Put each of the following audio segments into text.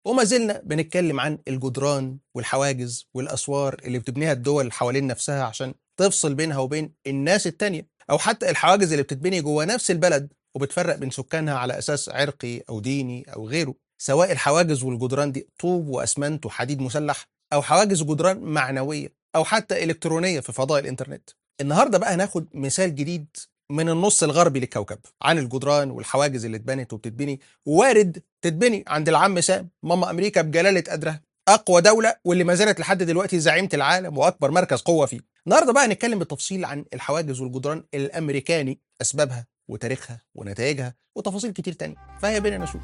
وما زلنا بنتكلم عن الجدران والحواجز والاسوار اللي بتبنيها الدول حوالين نفسها عشان تفصل بينها وبين الناس التانية او حتى الحواجز اللي بتتبني جوه نفس البلد وبتفرق بين سكانها على اساس عرقي او ديني او غيره سواء الحواجز والجدران دي طوب واسمنت وحديد مسلح او حواجز وجدران معنويه او حتى الكترونيه في فضاء الانترنت النهارده بقى هناخد مثال جديد من النص الغربي للكوكب عن الجدران والحواجز اللي اتبنت وبتتبني وارد تتبني عند العم سام ماما امريكا بجلاله قدرها اقوى دوله واللي ما زالت لحد دلوقتي زعيمه العالم واكبر مركز قوه فيه النهارده بقى هنتكلم بالتفصيل عن الحواجز والجدران الامريكاني اسبابها وتاريخها ونتائجها وتفاصيل كتير تانية فهيا بينا نشوف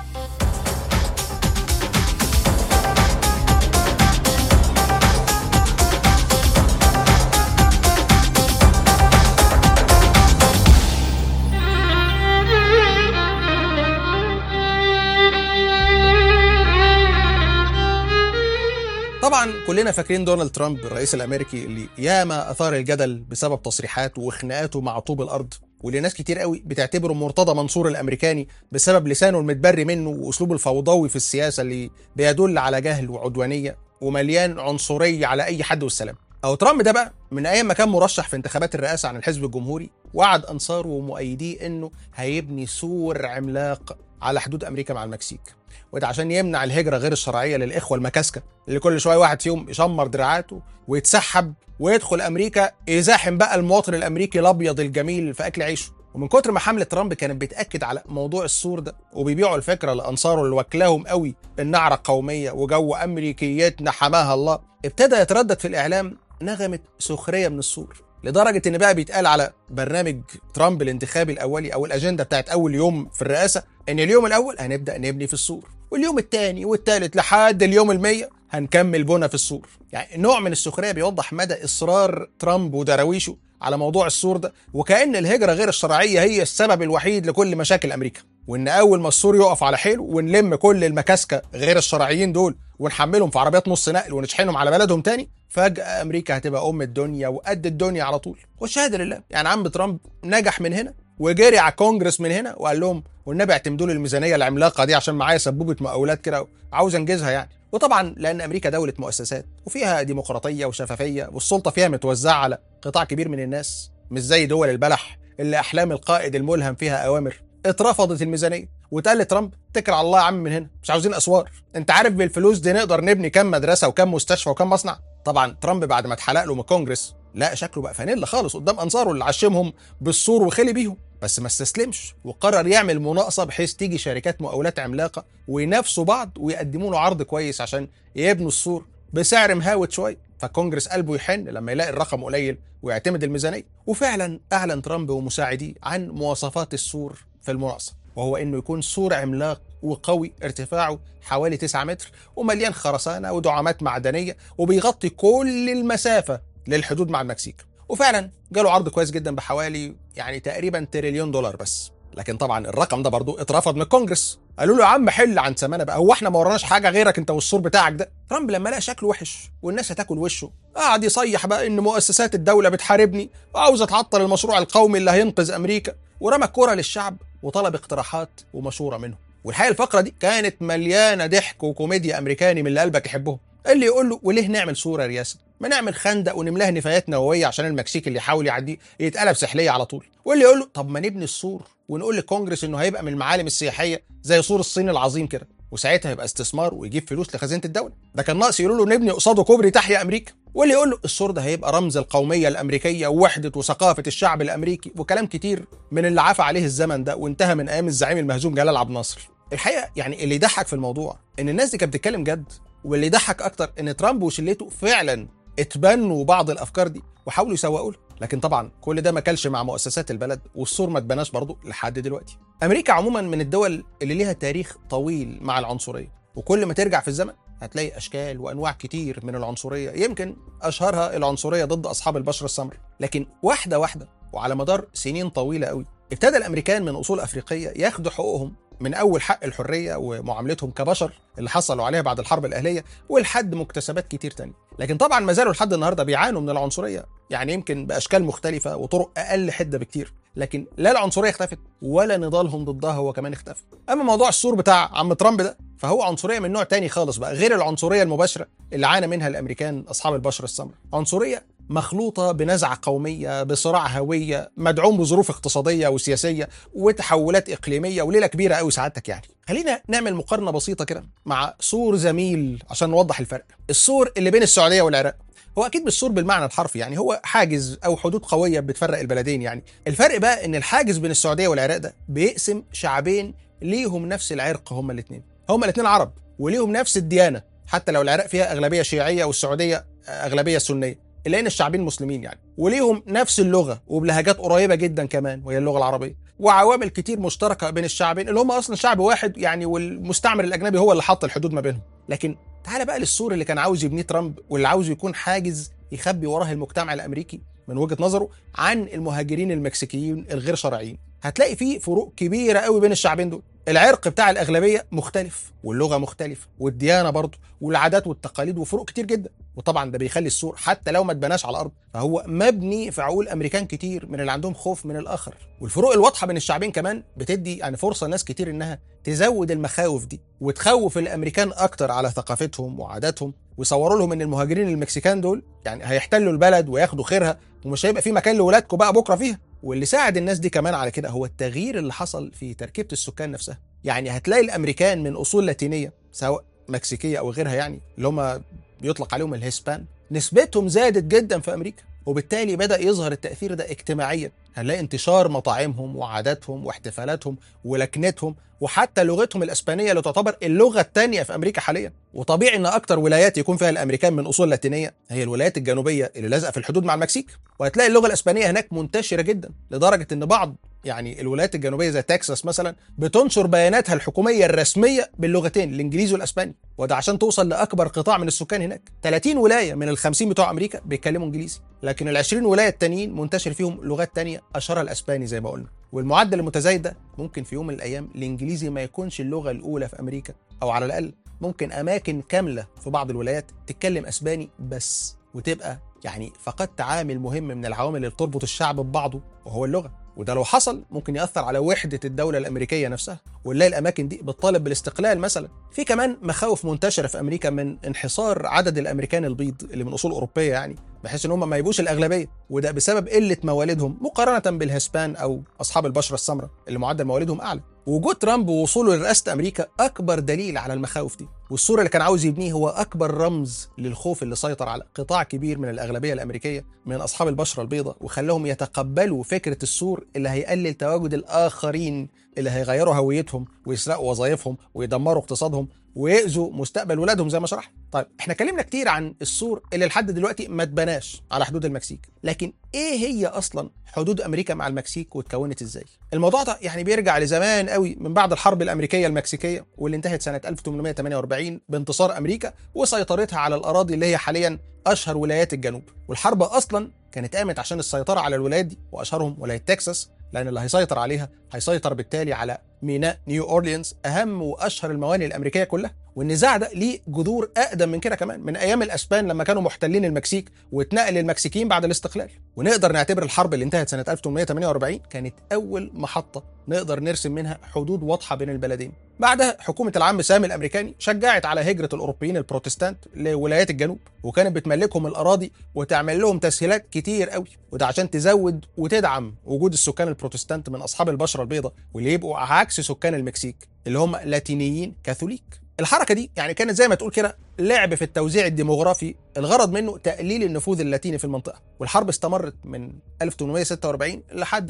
طبعا كلنا فاكرين دونالد ترامب الرئيس الامريكي اللي ياما اثار الجدل بسبب تصريحاته وخناقاته مع طوب الارض واللي ناس كتير قوي بتعتبره مرتضى منصور الامريكاني بسبب لسانه المتبري منه واسلوبه الفوضوي في السياسه اللي بيدل على جهل وعدوانيه ومليان عنصريه على اي حد والسلام او ترامب ده بقى من ايام ما كان مرشح في انتخابات الرئاسه عن الحزب الجمهوري وعد انصاره ومؤيديه انه هيبني سور عملاق على حدود امريكا مع المكسيك وده عشان يمنع الهجره غير الشرعيه للاخوه المكاسكه اللي كل شويه واحد فيهم يشمر دراعاته ويتسحب ويدخل امريكا يزاحم بقى المواطن الامريكي الابيض الجميل في اكل عيشه ومن كتر ما حمله ترامب كانت بتاكد على موضوع السور ده وبيبيعوا الفكره لانصاره اللي واكلاهم قوي النعره قوميه وجو امريكيتنا حماها الله ابتدى يتردد في الاعلام نغمه سخريه من السور لدرجه ان بقى بيتقال على برنامج ترامب الانتخابي الاولي او الاجنده بتاعت اول يوم في الرئاسه ان اليوم الاول هنبدا نبني في السور واليوم الثاني والثالث لحد اليوم المية هنكمل بنا في السور يعني نوع من السخريه بيوضح مدى اصرار ترامب ودراويشه على موضوع السور ده وكأن الهجرة غير الشرعية هي السبب الوحيد لكل مشاكل أمريكا وإن أول ما السور يقف على حيله ونلم كل المكاسكة غير الشرعيين دول ونحملهم في عربيات نص نقل ونشحنهم على بلدهم تاني فجأة أمريكا هتبقى أم الدنيا وقد الدنيا على طول والشهادة لله يعني عم ترامب نجح من هنا وجري على الكونجرس من هنا وقال لهم والنبي اعتمدوا لي الميزانيه العملاقه دي عشان معايا سبوبه مقاولات كده عاوز انجزها يعني وطبعا لان امريكا دوله مؤسسات وفيها ديمقراطيه وشفافيه والسلطه فيها متوزعه على قطاع كبير من الناس مش زي دول البلح اللي احلام القائد الملهم فيها اوامر اترفضت الميزانيه واتقال لترامب اتكل على الله يا عم من هنا مش عاوزين اسوار انت عارف بالفلوس دي نقدر نبني كام مدرسه وكام مستشفى وكام مصنع طبعا ترامب بعد ما اتحلق له من الكونجرس لا شكله بقى فانيلا خالص قدام انصاره اللي عشمهم بالسور وخلي بيهم بس ما استسلمش وقرر يعمل مناقصه بحيث تيجي شركات مقاولات عملاقه وينافسوا بعض ويقدموا له عرض كويس عشان يبنوا السور بسعر مهاوت شويه فالكونجرس قلبه يحن لما يلاقي الرقم قليل ويعتمد الميزانيه وفعلا اعلن ترامب ومساعديه عن مواصفات السور في المناقصه وهو انه يكون سور عملاق وقوي ارتفاعه حوالي 9 متر ومليان خرسانه ودعامات معدنيه وبيغطي كل المسافه للحدود مع المكسيك وفعلا جاله عرض كويس جدا بحوالي يعني تقريبا تريليون دولار بس لكن طبعا الرقم ده برضو اترفض من الكونجرس قالوا له يا عم حل عن ثمانه بقى هو احنا ما وراناش حاجه غيرك انت والسور بتاعك ده ترامب لما لقى شكله وحش والناس هتاكل وشه قعد يصيح بقى ان مؤسسات الدوله بتحاربني وعاوزه تعطل المشروع القومي اللي هينقذ امريكا ورمى الكوره للشعب وطلب اقتراحات ومشوره منهم والحقيقه الفقره دي كانت مليانه ضحك وكوميديا امريكاني من اللي قلبك يحبهم اللي يقول له وليه نعمل صوره يا رياسه ما نعمل خندق ونملاها نفايات نوويه عشان المكسيك اللي يحاول يعديه يتقلب سحليه على طول واللي يقول له طب ما نبني السور ونقول للكونجرس انه هيبقى من المعالم السياحيه زي سور الصين العظيم كده وساعتها يبقى استثمار ويجيب فلوس لخزينه الدوله ده كان ناقص يقولوا له نبني قصاده كوبري تحيا امريكا واللي يقول له السور ده هيبقى رمز القوميه الامريكيه ووحده وثقافه الشعب الامريكي وكلام كتير من اللي عفى عليه الزمن ده وانتهى من ايام الزعيم المهزوم جلال عبد الناصر الحقيقه يعني اللي يضحك في الموضوع ان الناس دي كانت بتتكلم جد واللي يضحك اكتر ان ترامب وشلته فعلا اتبنوا بعض الافكار دي وحاولوا يسوقوا له لكن طبعا كل ده ما كلش مع مؤسسات البلد والسور ما اتبناش برضه لحد دلوقتي امريكا عموما من الدول اللي ليها تاريخ طويل مع العنصريه وكل ما ترجع في الزمن هتلاقي اشكال وانواع كتير من العنصريه يمكن اشهرها العنصريه ضد اصحاب البشره السمراء لكن واحده واحده وعلى مدار سنين طويله قوي ابتدى الامريكان من اصول افريقيه ياخدوا حقوقهم من اول حق الحريه ومعاملتهم كبشر اللي حصلوا عليها بعد الحرب الاهليه ولحد مكتسبات كتير تانية لكن طبعا ما زالوا لحد النهارده بيعانوا من العنصريه يعني يمكن باشكال مختلفه وطرق اقل حده بكتير لكن لا العنصريه اختفت ولا نضالهم ضدها هو كمان اختفى اما موضوع السور بتاع عم ترامب ده فهو عنصريه من نوع تاني خالص بقى غير العنصريه المباشره اللي عانى منها الامريكان اصحاب البشره السمراء عنصريه مخلوطه بنزعه قوميه بصراع هويه مدعوم بظروف اقتصاديه وسياسيه وتحولات اقليميه وليله كبيره قوي سعادتك يعني خلينا نعمل مقارنه بسيطه كده مع سور زميل عشان نوضح الفرق السور اللي بين السعوديه والعراق هو اكيد مش سور بالمعنى الحرفي يعني هو حاجز او حدود قويه بتفرق البلدين يعني الفرق بقى ان الحاجز بين السعوديه والعراق ده بيقسم شعبين ليهم نفس العرق هما الاثنين هما الاثنين عرب وليهم نفس الديانه حتى لو العراق فيها اغلبيه شيعيه والسعوديه اغلبيه سنيه الا ان الشعبين مسلمين يعني وليهم نفس اللغه وبلهجات قريبه جدا كمان وهي اللغه العربيه وعوامل كتير مشتركه بين الشعبين اللي هم اصلا شعب واحد يعني والمستعمر الاجنبي هو اللي حط الحدود ما بينهم لكن تعال بقى للسور اللي كان عاوز يبنيه ترامب واللي عاوز يكون حاجز يخبي وراه المجتمع الامريكي من وجهه نظره عن المهاجرين المكسيكيين الغير شرعيين هتلاقي فيه فروق كبيره قوي بين الشعبين دول العرق بتاع الاغلبيه مختلف واللغه مختلفه والديانه برضه والعادات والتقاليد وفروق كتير جدا وطبعا ده بيخلي السور حتى لو ما اتبناش على الارض فهو مبني في عقول امريكان كتير من اللي عندهم خوف من الاخر والفروق الواضحه بين الشعبين كمان بتدي يعني فرصه لناس كتير انها تزود المخاوف دي وتخوف الامريكان اكتر على ثقافتهم وعاداتهم ويصوروا لهم ان المهاجرين المكسيكان دول يعني هيحتلوا البلد وياخدوا خيرها ومش هيبقى في مكان لاولادكم بقى بكره فيها واللي ساعد الناس دي كمان على كده هو التغيير اللي حصل في تركيبه السكان نفسها يعني هتلاقي الامريكان من اصول لاتينيه سواء مكسيكيه او غيرها يعني اللي هم بيطلق عليهم الهسبان نسبتهم زادت جدا في امريكا وبالتالي بدا يظهر التاثير ده اجتماعيا هنلاقي انتشار مطاعمهم وعاداتهم واحتفالاتهم ولكنتهم وحتى لغتهم الاسبانيه اللي تعتبر اللغه الثانيه في امريكا حاليا وطبيعي ان اكتر ولايات يكون فيها الامريكان من اصول لاتينيه هي الولايات الجنوبيه اللي لازقه في الحدود مع المكسيك وهتلاقي اللغه الاسبانيه هناك منتشره جدا لدرجه ان بعض يعني الولايات الجنوبيه زي تكساس مثلا بتنشر بياناتها الحكوميه الرسميه باللغتين الانجليزي والاسباني وده عشان توصل لاكبر قطاع من السكان هناك 30 ولايه من ال 50 بتوع امريكا بيتكلموا انجليزي لكن ال 20 ولايه التانيين منتشر فيهم لغات تانية اشهرها الاسباني زي ما قلنا والمعدل المتزايد ده ممكن في يوم من الايام الانجليزي ما يكونش اللغه الاولى في امريكا او على الاقل ممكن اماكن كامله في بعض الولايات تتكلم اسباني بس وتبقى يعني فقدت عامل مهم من العوامل اللي بتربط الشعب ببعضه وهو اللغه وده لو حصل ممكن ياثر على وحده الدوله الامريكيه نفسها ونلاقي الاماكن دي بتطالب بالاستقلال مثلا في كمان مخاوف منتشره في امريكا من انحصار عدد الامريكان البيض اللي من اصول اوروبيه يعني بحيث ان هم ما يبقوش الاغلبيه وده بسبب قله مواليدهم مقارنه بالهسبان او اصحاب البشره السمراء اللي معدل مواليدهم اعلى وجود ترامب ووصوله لرئاسه امريكا اكبر دليل على المخاوف دي والصوره اللي كان عاوز يبنيه هو اكبر رمز للخوف اللي سيطر على قطاع كبير من الاغلبيه الامريكيه من اصحاب البشره البيضاء وخلاهم يتقبلوا فكره السور اللي هيقلل تواجد الاخرين اللي هيغيروا هويتهم ويسرقوا وظائفهم ويدمروا اقتصادهم ويأذوا مستقبل ولادهم زي ما شرحت. طيب احنا اتكلمنا كتير عن السور اللي لحد دلوقتي ما اتبناش على حدود المكسيك، لكن ايه هي اصلا حدود امريكا مع المكسيك واتكونت ازاي؟ الموضوع ده يعني بيرجع لزمان قوي من بعد الحرب الامريكيه المكسيكيه واللي انتهت سنه 1848 بانتصار امريكا وسيطرتها على الاراضي اللي هي حاليا اشهر ولايات الجنوب، والحرب اصلا كانت قامت عشان السيطره على الولايات دي واشهرهم ولايه تكساس لان اللي هيسيطر عليها هيسيطر بالتالي على ميناء نيو اورليانز اهم واشهر الموانئ الامريكيه كلها والنزاع ده ليه جذور اقدم من كده كمان من ايام الاسبان لما كانوا محتلين المكسيك واتنقل للمكسيكيين بعد الاستقلال ونقدر نعتبر الحرب اللي انتهت سنه 1848 كانت اول محطه نقدر نرسم منها حدود واضحه بين البلدين بعدها حكومة العم سامي الأمريكاني شجعت على هجرة الأوروبيين البروتستانت لولايات الجنوب وكانت بتملكهم الأراضي وتعمل لهم تسهيلات كتير قوي وده عشان تزود وتدعم وجود السكان البروتستانت من أصحاب البشرة البيضاء واللي يبقوا عكس سكان المكسيك اللي هم لاتينيين كاثوليك الحركة دي يعني كانت زي ما تقول كده لعب في التوزيع الديموغرافي الغرض منه تقليل النفوذ اللاتيني في المنطقة والحرب استمرت من 1846 لحد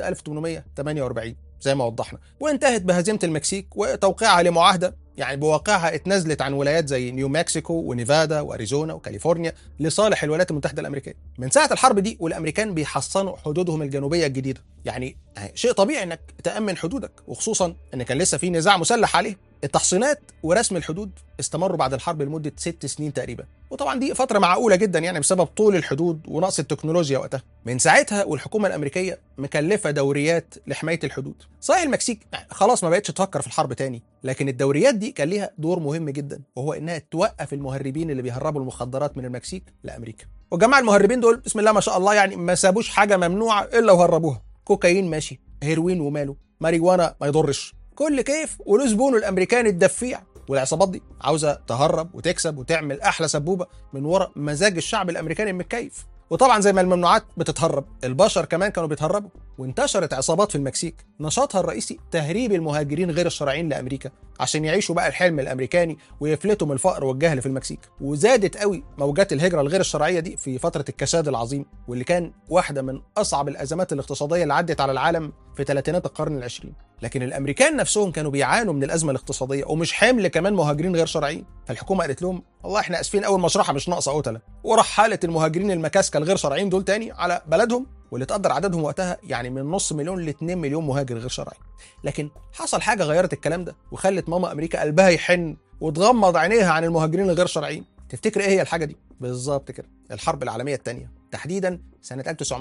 1848 زي ما وضحنا وانتهت بهزيمة المكسيك وتوقيعها لمعاهدة يعني بواقعها اتنازلت عن ولايات زي نيو مكسيكو ونيفادا واريزونا وكاليفورنيا لصالح الولايات المتحده الامريكيه. من ساعه الحرب دي والامريكان بيحصنوا حدودهم الجنوبيه الجديده، يعني شيء طبيعي انك تامن حدودك وخصوصا ان كان لسه في نزاع مسلح عليه. التحصينات ورسم الحدود استمروا بعد الحرب لمده ست سنين تقريبا، وطبعا دي فتره معقوله جدا يعني بسبب طول الحدود ونقص التكنولوجيا وقتها. من ساعتها والحكومه الامريكيه مكلفه دوريات لحمايه الحدود. صحيح المكسيك خلاص ما بقتش تفكر في الحرب تاني، لكن الدوريات دي كان ليها دور مهم جدا وهو انها توقف المهربين اللي بيهربوا المخدرات من المكسيك لامريكا وجماعه المهربين دول بسم الله ما شاء الله يعني ما سابوش حاجه ممنوعه الا وهربوها كوكايين ماشي هيروين وماله ماريجوانا ما يضرش كل كيف وله زبونه الامريكاني الدفيع والعصابات دي عاوزه تهرب وتكسب وتعمل احلى سبوبه من وراء مزاج الشعب الامريكاني المتكيف وطبعا زي ما الممنوعات بتتهرب البشر كمان كانوا بيتهربوا وانتشرت عصابات في المكسيك نشاطها الرئيسي تهريب المهاجرين غير الشرعيين لامريكا عشان يعيشوا بقى الحلم الامريكاني ويفلتوا من الفقر والجهل في المكسيك وزادت قوي موجات الهجره الغير الشرعيه دي في فتره الكساد العظيم واللي كان واحده من اصعب الازمات الاقتصاديه اللي عدت على العالم في ثلاثينات القرن العشرين لكن الامريكان نفسهم كانوا بيعانوا من الازمه الاقتصاديه ومش حمل كمان مهاجرين غير شرعيين فالحكومه قالت لهم والله احنا اسفين اول مشرحه مش ناقصه قتله وراح حاله المهاجرين المكاسكه الغير شرعيين دول تاني على بلدهم واللي تقدر عددهم وقتها يعني من نص مليون ل 2 مليون مهاجر غير شرعي لكن حصل حاجه غيرت الكلام ده وخلت ماما امريكا قلبها يحن وتغمض عينيها عن المهاجرين الغير شرعيين تفتكر ايه هي الحاجه دي بالظبط كده الحرب العالميه الثانيه تحديدا سنة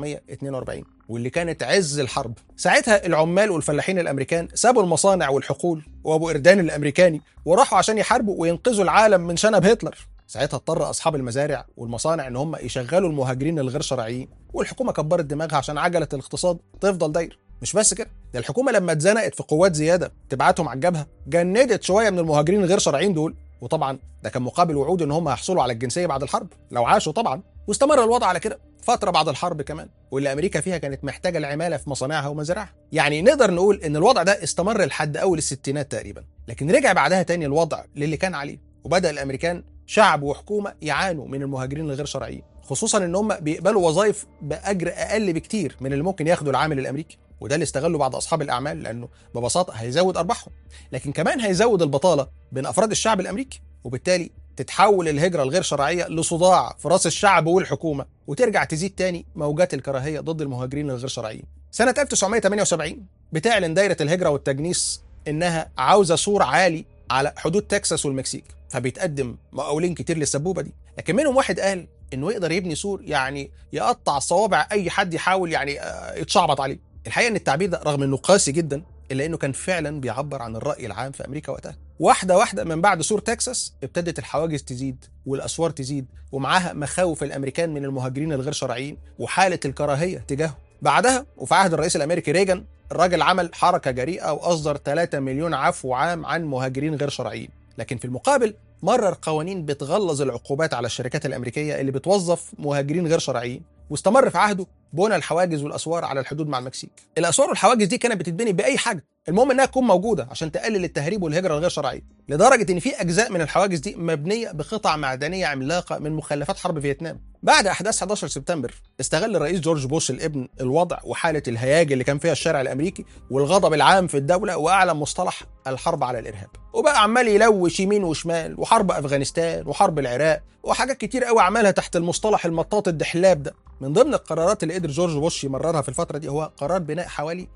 1942 واللي كانت عز الحرب ساعتها العمال والفلاحين الأمريكان سابوا المصانع والحقول وأبو إردان الأمريكاني وراحوا عشان يحاربوا وينقذوا العالم من شنب هتلر ساعتها اضطر أصحاب المزارع والمصانع إن هم يشغلوا المهاجرين الغير شرعيين والحكومة كبرت دماغها عشان عجلة الاقتصاد تفضل داير مش بس كده ده الحكومة لما اتزنقت في قوات زيادة تبعتهم على الجبهة جندت شوية من المهاجرين الغير شرعيين دول وطبعا ده كان مقابل وعود ان هم هيحصلوا على الجنسيه بعد الحرب لو عاشوا طبعا واستمر الوضع على كده فتره بعد الحرب كمان واللي امريكا فيها كانت محتاجه العماله في مصانعها ومزارعها يعني نقدر نقول ان الوضع ده استمر لحد اول الستينات تقريبا لكن رجع بعدها تاني الوضع للي كان عليه وبدا الامريكان شعب وحكومه يعانوا من المهاجرين الغير شرعيين خصوصا ان هم بيقبلوا وظائف باجر اقل بكتير من اللي ممكن ياخده العامل الامريكي وده اللي استغله بعض اصحاب الاعمال لانه ببساطه هيزود ارباحهم لكن كمان هيزود البطاله بين افراد الشعب الامريكي وبالتالي تتحول الهجرة الغير شرعية لصداع في راس الشعب والحكومة وترجع تزيد تاني موجات الكراهية ضد المهاجرين الغير شرعيين سنة 1978 بتعلن دايرة الهجرة والتجنيس إنها عاوزة سور عالي على حدود تكساس والمكسيك فبيتقدم مقاولين كتير للسبوبة دي لكن منهم واحد قال إنه يقدر يبني سور يعني يقطع صوابع أي حد يحاول يعني يتشعبط عليه الحقيقة إن التعبير ده رغم إنه قاسي جدا الا انه كان فعلا بيعبر عن الراي العام في امريكا وقتها واحده واحده من بعد سور تكساس ابتدت الحواجز تزيد والاسوار تزيد ومعاها مخاوف الامريكان من المهاجرين الغير شرعيين وحاله الكراهيه تجاههم بعدها وفي عهد الرئيس الامريكي ريجن الراجل عمل حركه جريئه واصدر 3 مليون عفو عام عن مهاجرين غير شرعيين لكن في المقابل مرر قوانين بتغلظ العقوبات على الشركات الامريكيه اللي بتوظف مهاجرين غير شرعيين واستمر في عهده بنى الحواجز والاسوار على الحدود مع المكسيك. الاسوار والحواجز دي كانت بتتبني باي حاجه، المهم انها تكون موجوده عشان تقلل التهريب والهجره الغير شرعيه، لدرجه ان في اجزاء من الحواجز دي مبنيه بقطع معدنيه عملاقه من مخلفات حرب فيتنام. بعد احداث 11 سبتمبر استغل الرئيس جورج بوش الابن الوضع وحاله الهياج اللي كان فيها الشارع الامريكي والغضب العام في الدوله واعلن مصطلح الحرب على الارهاب. وبقى عمال يلوش يمين وشمال وحرب افغانستان وحرب العراق وحاجات كتير قوي عملها تحت المصطلح المطاط الدحلاب ده. من ضمن القرارات اللي قدر جورج بوش يمررها في الفتره دي هو قرار بناء حوالي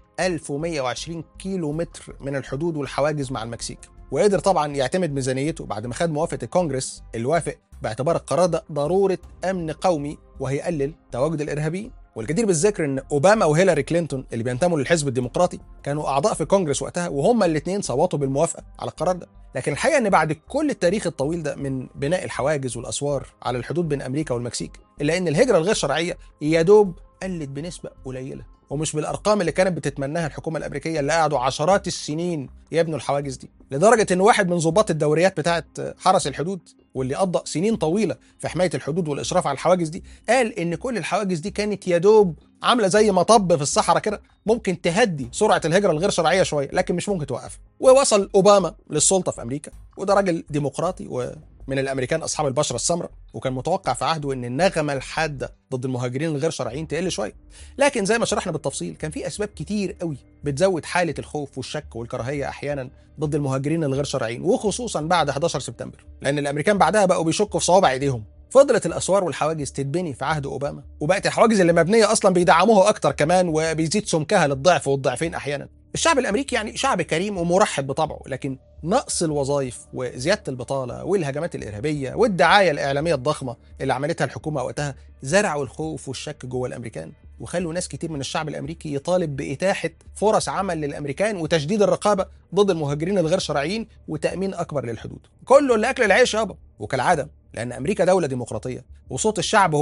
1120 كيلو متر من الحدود والحواجز مع المكسيك وقدر طبعا يعتمد ميزانيته بعد ما خد موافقه الكونجرس اللي وافق باعتبار القرار ده ضروره امن قومي وهيقلل تواجد الارهابيين والجدير بالذكر ان اوباما وهيلاري كلينتون اللي بينتموا للحزب الديمقراطي كانوا اعضاء في الكونجرس وقتها وهما الاثنين صوتوا بالموافقه على القرار ده لكن الحقيقه ان بعد كل التاريخ الطويل ده من بناء الحواجز والاسوار على الحدود بين امريكا والمكسيك الا ان الهجره الغير شرعيه يا دوب قلت بنسبه قليله ومش بالارقام اللي كانت بتتمناها الحكومه الامريكيه اللي قعدوا عشرات السنين يبنوا الحواجز دي لدرجه ان واحد من ضباط الدوريات بتاعه حرس الحدود واللي قضى سنين طويله في حمايه الحدود والاشراف على الحواجز دي قال ان كل الحواجز دي كانت يا دوب عامله زي مطب في الصحراء كده ممكن تهدي سرعه الهجره الغير شرعيه شويه لكن مش ممكن توقفها ووصل اوباما للسلطه في امريكا وده راجل ديمقراطي و من الامريكان اصحاب البشره السمراء وكان متوقع في عهده ان النغمه الحاده ضد المهاجرين الغير شرعيين تقل شويه لكن زي ما شرحنا بالتفصيل كان في اسباب كتير قوي بتزود حاله الخوف والشك والكراهيه احيانا ضد المهاجرين الغير شرعيين وخصوصا بعد 11 سبتمبر لان الامريكان بعدها بقوا بيشكوا في صوابع ايديهم فضلت الاسوار والحواجز تتبني في عهد اوباما وبقت الحواجز اللي مبنيه اصلا بيدعموها اكتر كمان وبيزيد سمكها للضعف والضعفين احيانا الشعب الامريكي يعني شعب كريم ومرحب بطبعه لكن نقص الوظائف وزياده البطاله والهجمات الارهابيه والدعايه الاعلاميه الضخمه اللي عملتها الحكومه وقتها زرعوا الخوف والشك جوه الامريكان وخلوا ناس كتير من الشعب الامريكي يطالب باتاحه فرص عمل للامريكان وتشديد الرقابه ضد المهاجرين الغير شرعيين وتامين اكبر للحدود كله لاكل العيش يابا وكالعاده لان امريكا دوله ديمقراطيه وصوت الشعب هو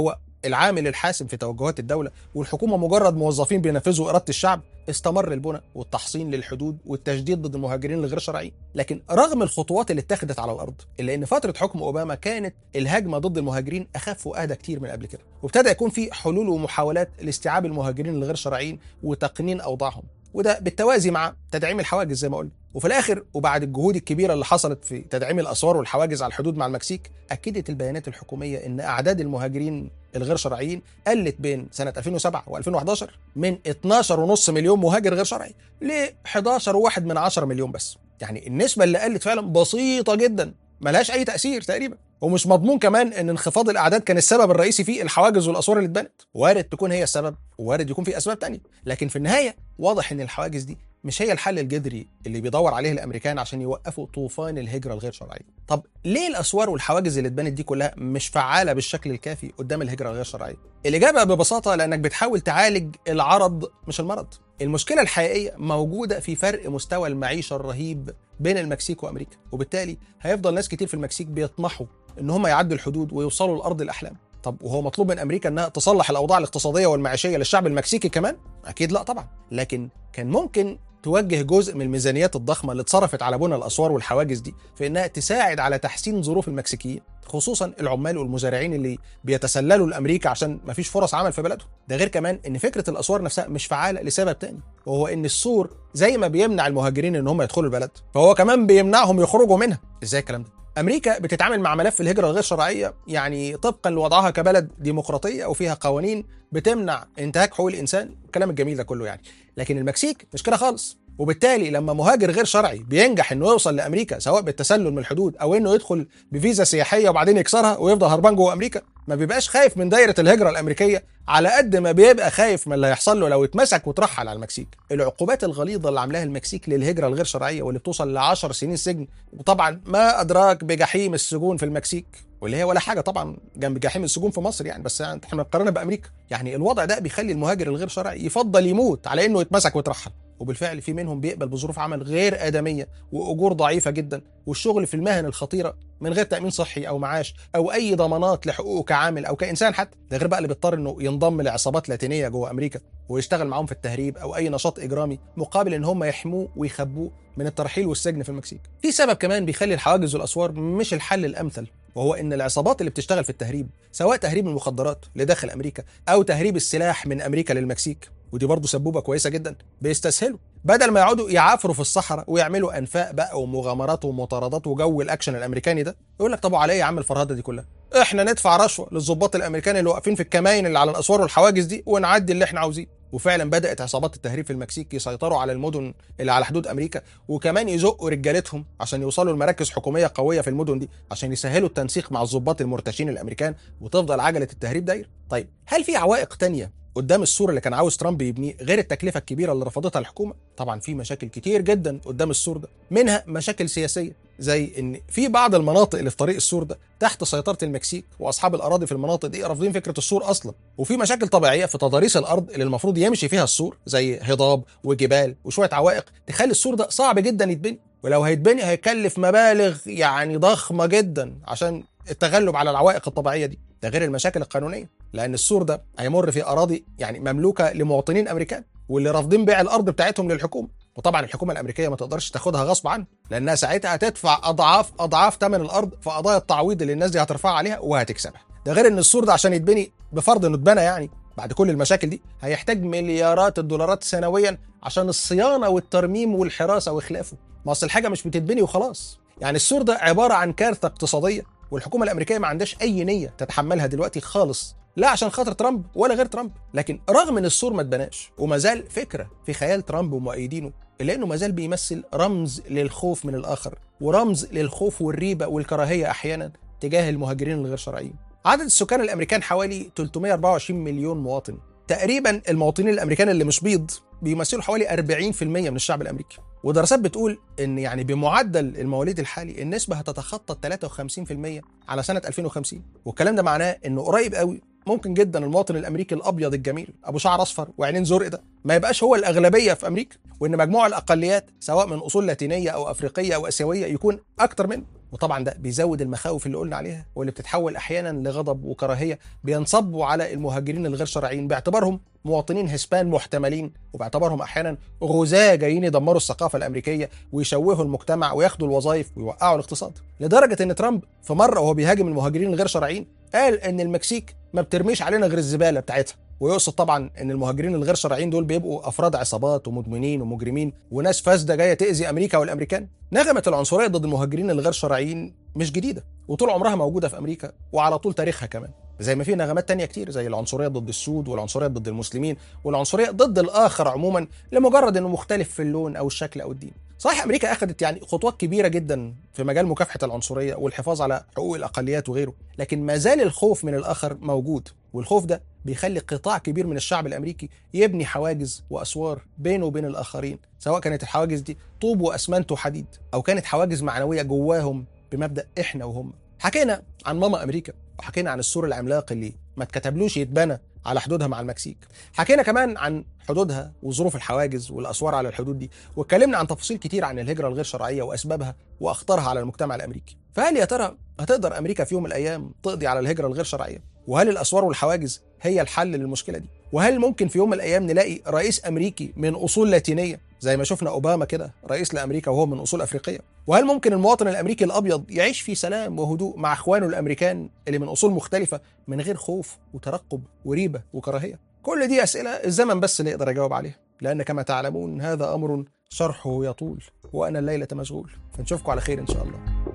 العامل الحاسم في توجهات الدوله والحكومه مجرد موظفين بينفذوا اراده الشعب استمر البناء والتحصين للحدود والتشديد ضد المهاجرين الغير شرعيين لكن رغم الخطوات اللي اتخذت على الارض الا ان فتره حكم اوباما كانت الهجمه ضد المهاجرين اخف واهدى كتير من قبل كده وابتدى يكون في حلول ومحاولات لاستيعاب المهاجرين الغير شرعيين وتقنين اوضاعهم وده بالتوازي مع تدعيم الحواجز زي ما قلنا وفي الاخر وبعد الجهود الكبيره اللي حصلت في تدعيم الاسوار والحواجز على الحدود مع المكسيك اكدت البيانات الحكوميه ان اعداد المهاجرين الغير شرعيين قلت بين سنه 2007 و2011 من 12.5 مليون مهاجر غير شرعي ل 11.1 من 10 مليون بس يعني النسبه اللي قلت فعلا بسيطه جدا ملهاش اي تاثير تقريبا ومش مضمون كمان ان انخفاض الاعداد كان السبب الرئيسي فيه الحواجز والاسوار اللي اتبنت وارد تكون هي السبب ووارد يكون في اسباب تانية لكن في النهايه واضح ان الحواجز دي مش هي الحل الجذري اللي بيدور عليه الامريكان عشان يوقفوا طوفان الهجره الغير شرعيه طب ليه الاسوار والحواجز اللي اتبنت دي كلها مش فعاله بالشكل الكافي قدام الهجره الغير شرعيه الاجابه ببساطه لانك بتحاول تعالج العرض مش المرض المشكله الحقيقيه موجوده في فرق مستوى المعيشه الرهيب بين المكسيك وامريكا وبالتالي هيفضل ناس كتير في المكسيك بيطمحوا ان هم يعدوا الحدود ويوصلوا لارض الاحلام طب وهو مطلوب من امريكا انها تصلح الاوضاع الاقتصاديه والمعيشيه للشعب المكسيكي كمان اكيد لا طبعا لكن كان ممكن توجه جزء من الميزانيات الضخمه اللي اتصرفت على بنى الاسوار والحواجز دي في انها تساعد على تحسين ظروف المكسيكيين خصوصا العمال والمزارعين اللي بيتسللوا لامريكا عشان مفيش فرص عمل في بلدهم ده غير كمان ان فكره الاسوار نفسها مش فعاله لسبب تاني وهو ان السور زي ما بيمنع المهاجرين ان هم يدخلوا البلد فهو كمان بيمنعهم يخرجوا منها ازاي الكلام ده امريكا بتتعامل مع ملف الهجره الغير شرعيه يعني طبقا لوضعها كبلد ديمقراطيه وفيها قوانين بتمنع انتهاك حقوق الانسان الكلام الجميل ده كله يعني لكن المكسيك مش كده خالص وبالتالي لما مهاجر غير شرعي بينجح انه يوصل لامريكا سواء بالتسلل من الحدود او انه يدخل بفيزا سياحيه وبعدين يكسرها ويفضل هربان جوه امريكا ما بيبقاش خايف من دايره الهجره الامريكيه على قد ما بيبقى خايف من اللي هيحصل له لو اتمسك وترحل على المكسيك العقوبات الغليظه اللي عاملاها المكسيك للهجره الغير شرعيه واللي بتوصل ل 10 سنين سجن وطبعا ما ادراك بجحيم السجون في المكسيك واللي هي ولا حاجه طبعا جنب جحيم السجون في مصر يعني بس يعني احنا بنقارنها بامريكا يعني الوضع ده بيخلي المهاجر الغير شرعي يفضل يموت على انه يتمسك ويترحل وبالفعل في منهم بيقبل بظروف عمل غير ادميه واجور ضعيفه جدا والشغل في المهن الخطيره من غير تامين صحي او معاش او اي ضمانات لحقوقه كعامل او كانسان حتى ده غير بقى اللي بيضطر انه ينضم لعصابات لاتينيه جوه امريكا ويشتغل معاهم في التهريب او اي نشاط اجرامي مقابل ان هم يحموه ويخبوه من الترحيل والسجن في المكسيك في سبب كمان بيخلي الحواجز والاسوار مش الحل الامثل وهو ان العصابات اللي بتشتغل في التهريب سواء تهريب المخدرات لداخل امريكا او تهريب السلاح من امريكا للمكسيك ودي برضه سبوبه كويسه جدا بيستسهلوا بدل ما يقعدوا يعافروا في الصحراء ويعملوا انفاق بقى ومغامرات ومطاردات وجو الاكشن الامريكاني ده يقول لك طب وعلى ايه يا عم الفرهده دي كلها احنا ندفع رشوه للظباط الامريكان اللي واقفين في الكماين اللي على الاسوار والحواجز دي ونعدي اللي احنا عاوزينه وفعلا بدات عصابات التهريب في المكسيك يسيطروا على المدن اللي على حدود امريكا وكمان يزقوا رجالتهم عشان يوصلوا لمراكز حكوميه قويه في المدن دي عشان يسهلوا التنسيق مع الظباط المرتشين الامريكان وتفضل عجله التهريب دايره طيب هل في عوائق تانية قدام السور اللي كان عاوز ترامب يبنيه غير التكلفه الكبيره اللي رفضتها الحكومه طبعا في مشاكل كتير جدا قدام السور ده منها مشاكل سياسيه زي ان في بعض المناطق اللي في طريق السور ده تحت سيطره المكسيك واصحاب الاراضي في المناطق دي رافضين فكره السور اصلا وفي مشاكل طبيعيه في تضاريس الارض اللي المفروض يمشي فيها السور زي هضاب وجبال وشويه عوائق تخلي السور ده صعب جدا يتبني ولو هيتبني هيكلف مبالغ يعني ضخمه جدا عشان التغلب على العوائق الطبيعيه دي ده غير المشاكل القانونيه لان السور ده هيمر في اراضي يعني مملوكه لمواطنين امريكان واللي رافضين بيع الارض بتاعتهم للحكومه وطبعا الحكومه الامريكيه ما تقدرش تاخدها غصب عنها لانها ساعتها هتدفع اضعاف اضعاف ثمن الارض في قضايا التعويض اللي الناس دي هترفعها عليها وهتكسبها ده غير ان السور ده عشان يتبني بفرض انه اتبنى يعني بعد كل المشاكل دي هيحتاج مليارات الدولارات سنويا عشان الصيانه والترميم والحراسه وخلافه ما اصل الحاجه مش بتتبني وخلاص يعني السور ده عباره عن كارثه اقتصاديه والحكومه الامريكيه ما عندهاش اي نيه تتحملها دلوقتي خالص لا عشان خاطر ترامب ولا غير ترامب لكن رغم ان السور ما اتبناش وما زال فكره في خيال ترامب ومؤيدينه الا انه ما زال بيمثل رمز للخوف من الاخر ورمز للخوف والريبه والكراهيه احيانا تجاه المهاجرين الغير شرعيين عدد السكان الامريكان حوالي 324 مليون مواطن تقريبا المواطنين الامريكان اللي مش بيض بيمثلوا حوالي 40% من الشعب الامريكي ودراسات بتقول ان يعني بمعدل المواليد الحالي النسبه هتتخطى 53% على سنه 2050 والكلام ده معناه انه قريب قوي ممكن جدا المواطن الامريكي الابيض الجميل ابو شعر اصفر وعينين زرق ده ما يبقاش هو الاغلبيه في امريكا وان مجموع الاقليات سواء من اصول لاتينيه او افريقيه او اسيويه يكون اكتر منه وطبعا ده بيزود المخاوف اللي قلنا عليها واللي بتتحول احيانا لغضب وكراهيه بينصبوا على المهاجرين الغير شرعيين باعتبارهم مواطنين هسبان محتملين وباعتبارهم احيانا غزاة جايين يدمروا الثقافه الامريكيه ويشوهوا المجتمع وياخدوا الوظائف ويوقعوا الاقتصاد لدرجه ان ترامب في مره وهو بيهاجم المهاجرين الغير شرعيين قال ان المكسيك ما بترميش علينا غير الزباله بتاعتها ويقصد طبعا ان المهاجرين الغير شرعيين دول بيبقوا افراد عصابات ومدمنين ومجرمين وناس فاسده جايه تاذي امريكا والامريكان نغمه العنصريه ضد المهاجرين الغير شرعيين مش جديده وطول عمرها موجوده في امريكا وعلى طول تاريخها كمان زي ما في نغمات تانية كتير زي العنصرية ضد السود والعنصرية ضد المسلمين والعنصرية ضد الآخر عموما لمجرد أنه مختلف في اللون أو الشكل أو الدين صحيح أمريكا أخذت يعني خطوات كبيرة جدا في مجال مكافحة العنصرية والحفاظ على حقوق الأقليات وغيره لكن ما زال الخوف من الآخر موجود والخوف ده بيخلي قطاع كبير من الشعب الامريكي يبني حواجز واسوار بينه وبين الاخرين سواء كانت الحواجز دي طوب واسمنت وحديد او كانت حواجز معنويه جواهم بمبدا احنا وهم حكينا عن ماما امريكا وحكينا عن السور العملاق اللي ما اتكتبلوش يتبنى على حدودها مع المكسيك حكينا كمان عن حدودها وظروف الحواجز والاسوار على الحدود دي واتكلمنا عن تفاصيل كتير عن الهجره الغير شرعيه واسبابها واخطارها على المجتمع الامريكي فهل يا ترى هتقدر امريكا في يوم من الايام تقضي على الهجره الغير شرعيه وهل الاسوار والحواجز هي الحل للمشكله دي وهل ممكن في يوم من الايام نلاقي رئيس امريكي من اصول لاتينيه زي ما شفنا اوباما كده رئيس لامريكا وهو من اصول افريقيه وهل ممكن المواطن الامريكي الابيض يعيش في سلام وهدوء مع اخوانه الامريكان اللي من اصول مختلفه من غير خوف وترقب وريبه وكراهيه كل دي اسئله الزمن بس اللي يقدر يجاوب عليها لان كما تعلمون هذا امر شرحه يطول وانا الليله مشغول فنشوفكم على خير ان شاء الله